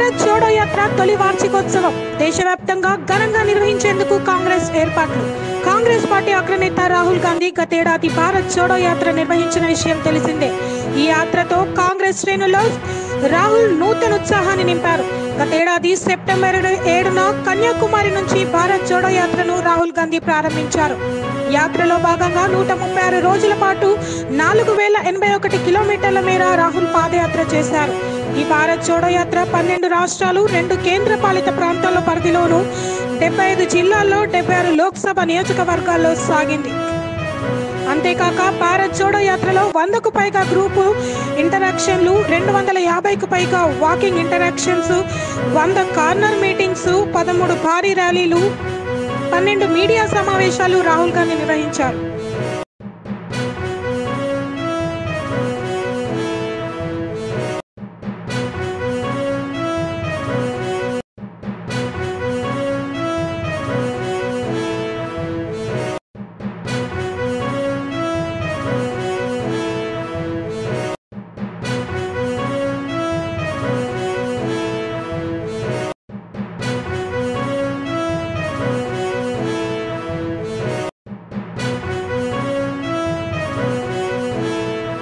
భారత్ జోడో యాత్ర తొలి వార్షికోత్సవం దేశవ్యాప్తంగా ఘనంగా నిర్వహించేందుకు కాంగ్రెస్ ఏర్పాట్లు కాంగ్రెస్ పార్టీ అగ్రనేత రాహుల్ గాంధీ గతేడాది భారత్ జోడో యాత్ర నిర్వహించిన విషయం తెలిసిందే ఈ యాత్రతో కాంగ్రెస్ శ్రేణుల్లో రాహుల్ నూతన ఉత్సాహాన్ని నింపారు గతేడాది సెప్టెంబర్ ఏడున కన్యాకుమారి నుంచి భారత్ జోడో యాత్రను రాహుల్ గాంధీ ప్రారంభించారు యాత్రలో భాగంగా నూట ముప్పై ఆరు రోజుల పాటు నాలుగు వేల ఎనభై ఒకటి కిలోమీటర్ల మేర రాహుల్ పాదయాత్ర చేశారు ఈ భారత్ జోడో యాత్ర పన్నెండు రాష్ట్రాలు రెండు కేంద్ర పాలిత ప్రాంతాల పరిధిలోను డెబ్బై ఐదు జిల్లాల్లో డెబ్బై ఆరు లోక్సభ నియోజకవర్గాల్లో సాగింది అంతేకాక భారత్ జోడో యాత్రలో వందకు పైగా గ్రూపు ఇంటరాక్షన్లు రెండు వందల యాభైకు పైగా వాకింగ్ ఇంటరాక్షన్స్ వంద కార్నర్ మీటింగ్స్ పదమూడు భారీ ర్యాలీలు పన్నెండు మీడియా సమావేశాలు రాహుల్ గాంధీ నిర్వహించారు